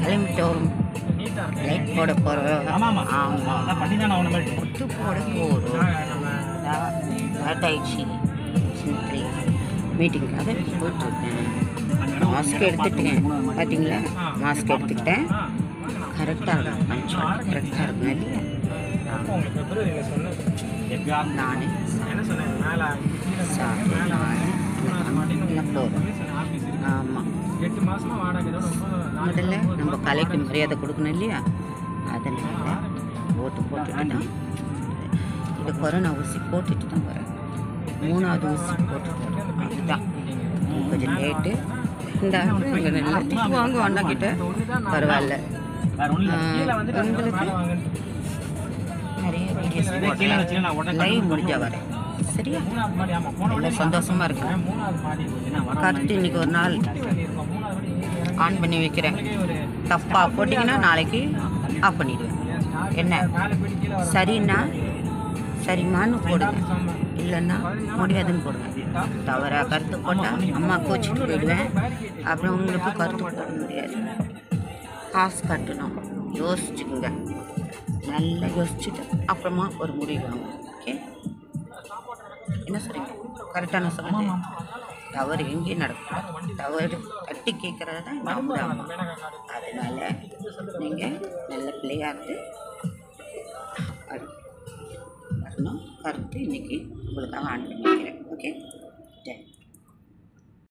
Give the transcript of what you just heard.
கிளம்பிட்டோம் லைட் போட போகிறோம் ஆமாம் ஆமாம் ஆமாம் அதான் பண்ணி தான் ஆகணும் மாதிரி ஒட்டு போட போகிறோம் லேட் ஆயிடுச்சு சின்ன மீட்டிங்காக போயிட்டுருக்கேன் மாஸ்க் எடுத்துட்டேன் பார்த்தீங்களா மாஸ்க் எடுத்துக்கிட்டேன் கரெக்டாக இருக்கும் கொஞ்சம் கரெக்டாக இருக்கும் இல்லையா உங்களுக்கு பிப்ரவரியில் சொன்னேன் எப்பயாவது நான் என்ன சொன்னேன் மேலே சாப்பிட்டு நான் போகிறோம் ஆஃபீஸ் ஆமாம் எட்டு மாசமா வாடகை இதோட ரொம்ப முதல்ல நம்ம கலைக்கு மரியாதை கொடுக்கணும் இல்லையா அதனால ஓட்டு போட்டுட்டு தான் இந்த கொரோனா ஊசி போட்டுட்டு தான் வரேன் மூணாவது ஊசி போட்டுட்டு வரேன் அதுதான் கொஞ்சம் லேட்டு இந்த அங்கே நல்லா திட்டு வாங்க அண்ணா கிட்ட பரவாயில்ல வேற ஒன்றும் ஆ, கீழே வந்து உங்களுக்கு நிறைய வீடியோஸ் கீழே வச்சு நான் உடனே லைவ் முடிஞ்சா வரேன் சரியா மூணாவது மாடி ஆமாம் போன எல்லாம் சந்தோஷமா இருக்கேன் மூணாவது மாடி என்ன வர கரெக்ட் இன்னைக்கு ஒரு நாள் இருக்கும் மூணாவது மாடி ஆன் பண்ணி வைக்கிறேன் ஒரு தப்பாக போட்டிங்கன்னா நாளைக்கு ஆஃப் பண்ணிடுவேன் என்ன மேலே போயிட்டு கீழே வர சரின்னா சரிம்மான்னு போடுங்க இல்லைன்னா முடியாதுன்னு போடுங்க தவறாக கருத்து போட்டால் அம்மா கோச்சிட்டு போயிடுவேன் அப்புறம் உங்களுக்கு கருத்து போட முடியாது காசு கட்டணும் யோசிச்சுக்குங்க நல்லா யோசிச்சுட்டு அப்புறமா ஒரு முடிவு வாங்க ஓகே என்ன சொல்றீங்க கரெக்டான சொல்லுங்க தவறு எங்கேயும் நடக்கும் தவறு தட்டி கேட்கறது தான் நம்மளோட அம்மா அதனால் நீங்கள் நல்ல பிள்ளையாக இருந்து வரணும் கருத்து இன்னைக்கு உங்களுக்காக ஆன் பண்ணி வைக்கிறேன் ஓகே சரி